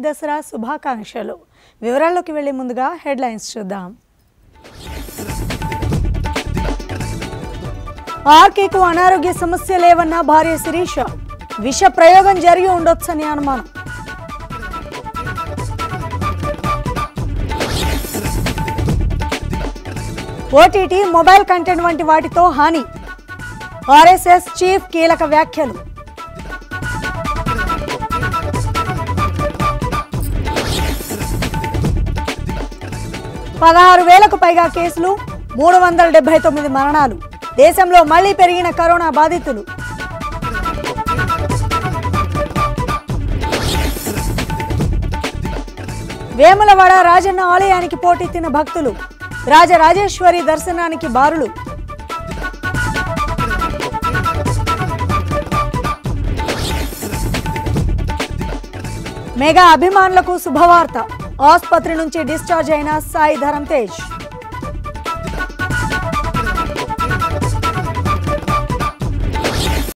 దసరా శుభాకాంక్షలు వివరాల్లోకి వెళ్లే ముందుగా హెడ్లైన్స్ చూద్దాం ఆర్కేకు అనారోగ్య సమస్య లేవన్న భార్య శిరీష విష ప్రయోగం జరిగి ఉండొచ్చని అనుమానం ఓటీటీ మొబైల్ కంటెంట్ వంటి వాటితో హాని ఆర్ఎస్ఎస్ చీఫ్ కీలక వ్యాఖ్యలు పదహారు వేలకు పైగా కేసులు మూడు వందల డెబ్బై తొమ్మిది మరణాలు దేశంలో మళ్లీ పెరిగిన కరోనా బాధితులు వేములవాడ రాజన్న ఆలయానికి పోటెత్తిన భక్తులు రాజరాజేశ్వరి దర్శనానికి బారులు మెగా అభిమానులకు శుభవార్త ఆసుపత్రి నుంచి డిశ్చార్జ్ అయిన సాయి ధరం తేజ్